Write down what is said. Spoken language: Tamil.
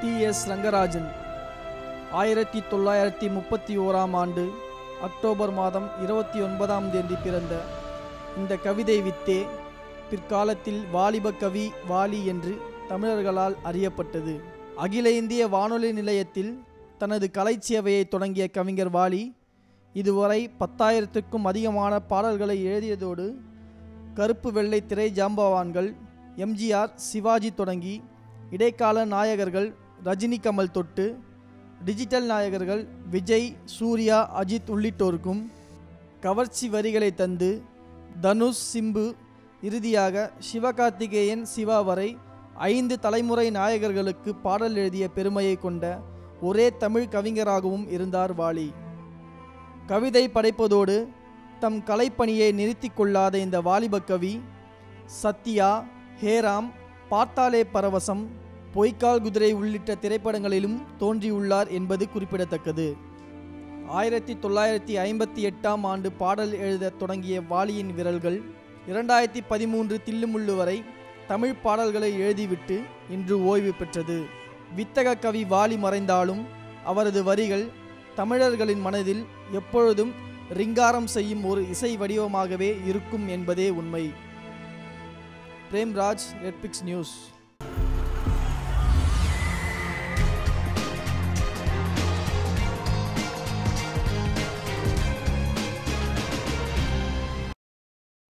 டி எஸ் ரங்கராஜன் ஆயிரத்தி தொள்ளாயிரத்தி முப்பத்தி ஓராம் ஆண்டு அக்டோபர் மாதம் இருபத்தி ஒன்பதாம் தேதி பிறந்த இந்த கவிதை வித்தே பிற்காலத்தில் வாலிப கவி வாலி என்று தமிழர்களால் அறியப்பட்டது அகில இந்திய வானொலி நிலையத்தில் தனது கலைச்சேவையை தொடங்கிய கவிஞர் வாலி இதுவரை பத்தாயிரத்துக்கும் அதிகமான பாடல்களை எழுதியதோடு கருப்பு வெள்ளை திரை ஜாம்பவான்கள் எம்ஜிஆர் சிவாஜி தொடங்கி இடைக்கால நாயகர்கள் ரஜினி கமல் தொட்டு டிஜிட்டல் நாயகர்கள் விஜய் சூர்யா அஜித் உள்ளிட்டோருக்கும் கவர்ச்சி வரிகளை தந்து தனுஷ் சிம்பு இறுதியாக சிவகார்த்திகேயன் சிவா வரை ஐந்து தலைமுறை நாயகர்களுக்கு பாடல் எழுதிய பெருமையை கொண்ட ஒரே தமிழ் கவிஞராகவும் இருந்தார் வாலி கவிதை படைப்பதோடு தம் கலைப்பணியை நிறுத்தி கொள்ளாத இந்த வாலிப கவி சத்யா ஹேராம் பார்த்தாலே பரவசம் பொய்க்கால் குதிரை உள்ளிட்ட திரைப்படங்களிலும் தோன்றியுள்ளார் என்பது குறிப்பிடத்தக்கது ஆயிரத்தி தொள்ளாயிரத்தி ஐம்பத்தி எட்டாம் ஆண்டு பாடல் எழுதத் தொடங்கிய வாலியின் விரல்கள் இரண்டாயிரத்தி பதிமூன்று தில்லுமுள்ளு வரை தமிழ் பாடல்களை எழுதிவிட்டு இன்று ஓய்வு பெற்றது வித்தக கவி வாலி மறைந்தாலும் அவரது வரிகள் தமிழர்களின் மனதில் எப்பொழுதும் ரிங்காரம் செய்யும் ஒரு இசை வடிவமாகவே இருக்கும் என்பதே உண்மை பிரேம்ராஜ் ரெட்பிக்ஸ் நியூஸ்